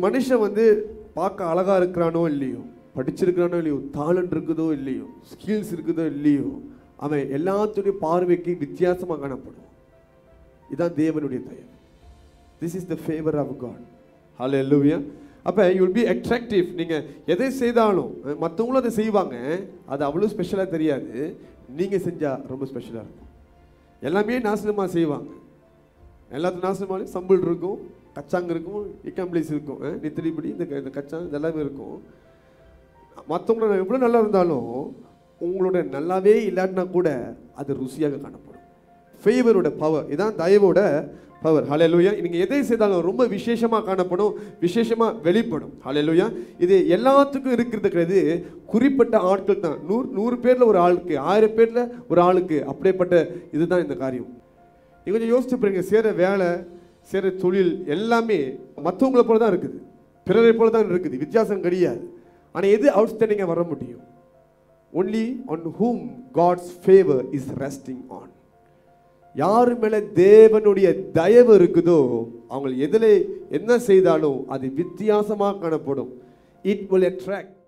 மனுஷன் வந்து பார்க்க அழகா இருக்கிறானோ இல்லையோ படிச்சிருக்கிறானோ இல்லையோ தாளண்ட் இருக்குதோ இல்லையோ ஸ்கில்ஸ் இருக்குதோ இல்லையோ அவன் எல்லாத்துடைய பார்வைக்கு வித்தியாசமாக காணப்படுவான் இதான் தேவனுடைய தயவு this is the favour of God ஹalleluya அப்போ யூல் பி அட்ராக்டிவ் நீங்கள் எதை செய்தாலும் அஹ், மத்தவங்களும் அதை செய்வாங்க அது அவ்வளோ ஸ்பெஷலாக தெரியாது நீங்கள் செஞ்சால் ரொம்ப ஸ்பெஷலாக இருக்கும் எல்லாமே நாசனமாக செய்வாங்க எல்லாத்துக்கும் நாசனமாலும் சம்பிள் இருக்கும் கச்சாங்க இருக்கும் இக்காம்பிளிஸ் இருக்கும் அஹ், நித்திரிப்படி இந்த க- இந்த கச்சாங் இதெல்லாமே இருக்கும் மற்றவங்களோட எவ்வளோ நல்லா இருந்தாலும் உங்களோட நல்லாவே இல்லாட்டினா கூட அது ருசியாக காணப்படும் ஃபேவரோட பவர் இதான் தயவோட பவர் ஹalleluya நீங்க எதை செய்தாலும் ரொம்ப விசேஷமா காணப்படும் விசேஷமா வெளிப்படும் ஹalleluya இது எல்லாத்துக்கும் இருக்கிறது கிடையாது குறிப்பிட்ட ஆட்கள் தான் நூறு நூறு பேர்ல ஒரு ஆளுக்கு ஆயிரம் பேர்ல ஒரு ஆளுக்கு அப்படிப்பட்ட இதுதான் இந்த காரியம் நீங்க கொஞ்சம் யோசிச்சு பாருங்க சேர வேலை சேர தொழில் எல்லாமே மற்றவங்களை போல தான் இருக்குது பிறரை போல தான் இருக்குது வித்தியாசம் கிடையாது ஆனா எது அவுட்ஸ்டாண்டிங்காக வர முடியும் only on whom God's favour is resting on யார் மேல தேவனுடைய தயவு இருக்குதோ அவங்க எதில் என்ன செய்தாலும் அது வித்தியாசமாக காணப்படும் இட் will attract